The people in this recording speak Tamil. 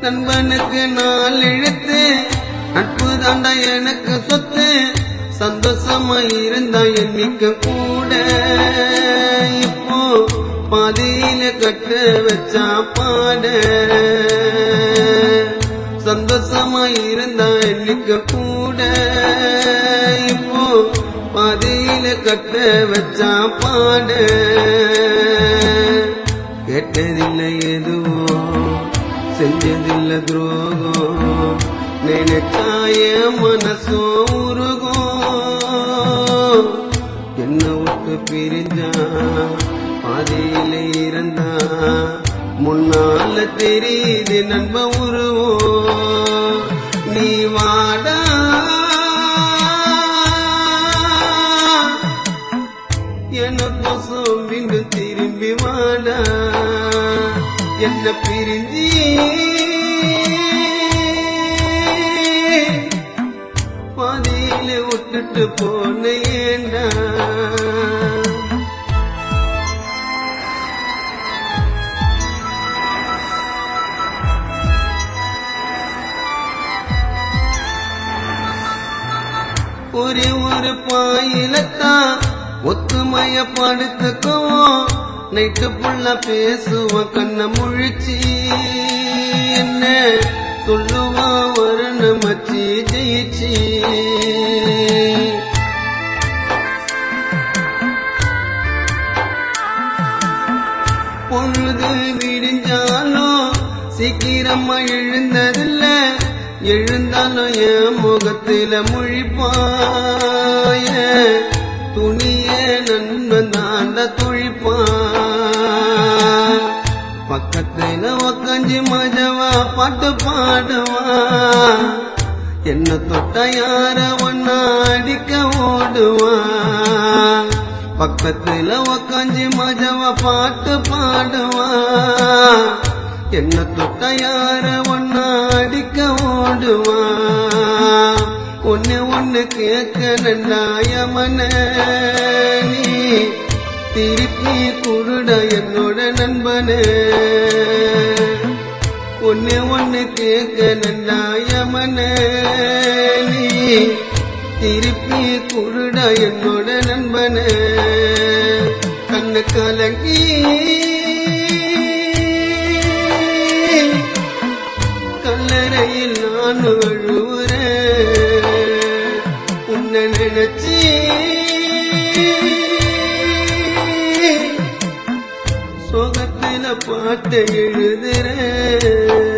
நண்பனுக்கு நாள் இழுத்து நட்பு தாண்டா எனக்கு சொத்து சந்தோஷமா இருந்தா எண்ணிக்க கூட இப்போ பாதியில கட்ட வச்சா பாட சந்தோஷமா இருந்தா எண்ணிக்க கூட இப்போ பாதியில கட்ட வச்சா பாட கேட்டதில்லை எதுவோ செஞ்சதில்லை துரோகம் நினைச்சாய மனசோ உருகும் என்ன விட்டு பிரிஞ்சா பாதையில இருந்தா முன்னால தெரியுது நண்ப உருவம் நீ வாடா எனக்கோசம் மீண்டும் திரும்பி வாடா என்ன பிரிஞ்சி பாதியில விட்டுட்டு போன ஏண்டா ஒரே ஒரு பாயிலத்தான் ஒத்துமைய படுத்துக்குவோம் நைட்டு புள்ள பேசுவோம் கண்ண முழிச்சு என்ன சொல்லுவான் வரணும் மச்சி ஜெயிச்சு பொழுது விடிஞ்சாலும் சீக்கிரமா எழுந்ததில்ல எழுந்தாலும் என் முகத்தில முழிப்பாய துணிய நண்பன் தாண்ட துழிப்பான் பக்கத்துல உக்காஞ்சி மஜவா பாட்டு பாடுவா என்ன தொட்ட யார ஒன்னா அடிக்க ஓடுவா பக்கத்துல உக்காஞ்சி மஜவா பாட்டு பாடுவா என்ன தொட்ட யார ஒன்னா அடிக்க ஓடுவா ஒன்னு ஒன்னு கேட்க நண்டாயமன நீ திருப்பி குருட என்னோட நண்பனே ஒன்னு ஒன்னு கேட்க நண்டாயமன நீ திருப்பி குருட என்னோட நண்பனே கண்ணு கலங்கி கல்லறையில் நான் அழுவுறேன் உன்னை நினைச்சி சோகத்தில பாட்டு எழுதுறேன்